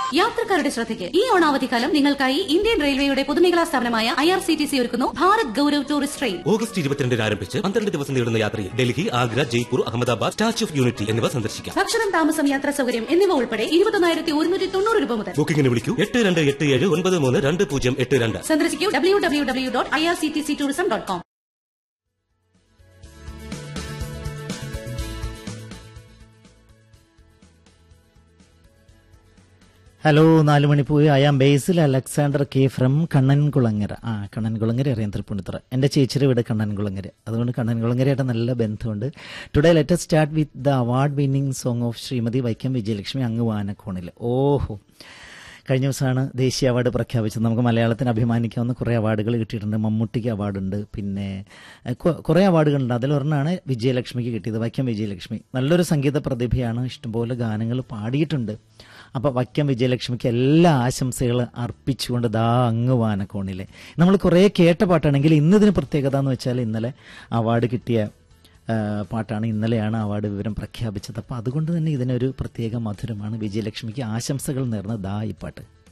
യാത്രക്കാരുടെ ശ്രദ്ധയ്ക്ക് ഈ ഓണാവധിക്കാലം നിങ്ങൾക്കായി ഇന്ത്യൻ റെയിൽവേയുടെ പൊതുമേഖലാ സ്ഥാപനമായ I R C T C ഒരുക്കുന്നു Bharat Gaurav tourist train August ഇരുപത്തിരണ്ടിന് ആരംഭിച്ച് പന്ത്രണ്ട് ദിവസം നീളുന്ന യാത്രയിൽ Delhi Agra Jaipur Ahmedabad statue of unity എന്നിവ സന്ദർശിക്കാം ഭക്ഷണം താമസം യാത്രാ സൗകര്യം എന്നിവ ഉൾപ്പെടെ ഇരുപത്തൊന്നായിരത്തി ഒരുന്നൂറ്റി തൊണ്ണൂറ് രൂപ മുതൽ ബുക്കിംഗിന് വിളിക്കൂ എട്ട് രണ്ട് എട്ട് ഏഴ് ഒൻപത് മൂന്ന് രണ്ട് പൂജ്യം എട്ട് രണ്ട് സന്ദർശിക്കൂ W W W dot I R C T C tourism dot com hello നാല് മണിപ്പോയി I am Basil Alexander K from Kannankulangara ആ കണ്ണൻകുളങ്ങര അറിയാം തൃപ്പൂണിത്തുറ എൻ്റെ ചേച്ചിയുടെ വീട് കണ്ണൻകുളങ്ങര അതുകൊണ്ട് കണ്ണൻകുളങ്ങരയായിട്ട് നല്ല ബന്ധമുണ്ട് today letter start with the award winning song of Shrimati Vaikom Vijayalakshmi അങ്ങ് വാനക്കോണിൽ ഓഹോ കഴിഞ്ഞ ദിവസമാണ് ദേശീയ അവാർഡ് പ്രഖ്യാപിച്ചത് നമുക്ക് മലയാളത്തിന് അഭിമാനിക്കാവുന്ന കുറേ അവാർഡുകൾ കിട്ടിയിട്ടുണ്ട് മമ്മൂട്ടിക്ക് അവാർഡുണ്ട് പിന്നെ എഹ്, കൊ- കുറേ അവാർഡുകളുണ്ട് അതിലൊരെണ്ണമാണ് വിജയലക്ഷ്മിക്ക് കിട്ടിയത് വൈക്കം വിജയലക്ഷ്മി നല്ലൊരു സംഗീത പ്രതിഭയാണ് ഇഷ്ടംപോലെ ഗാനങ്ങൾ പാടിയിട്ടുണ്ട് അപ്പോൾ വൈക്കം വിജയലക്ഷ്മിക്ക് എല്ലാ ആശംസകൾ അർപ്പിച്ചുകൊണ്ട് ദാ അങ്ങ് വാനക്കോണിലെ നമ്മൾ കുറേ കേട്ട പാട്ടാണെങ്കിൽ ഇന്നതിന് പ്രത്യേകത എന്ന് വെച്ചാൽ ഇന്നലെ അവാർഡ് കിട്ടിയ ആ, പാട്ടാണ് ഇന്നലെയാണ് അവാർഡ് വിവരം പ്രഖ്യാപിച്ചത് അപ്പോൾ അതുകൊണ്ട് തന്നെ ഇതിനൊരു പ്രത്യേക മധുരമാണ് വിജയലക്ഷ്മിക്ക് ആശംസകൾ നേർന്ന ദാ ഈ പാട്ട്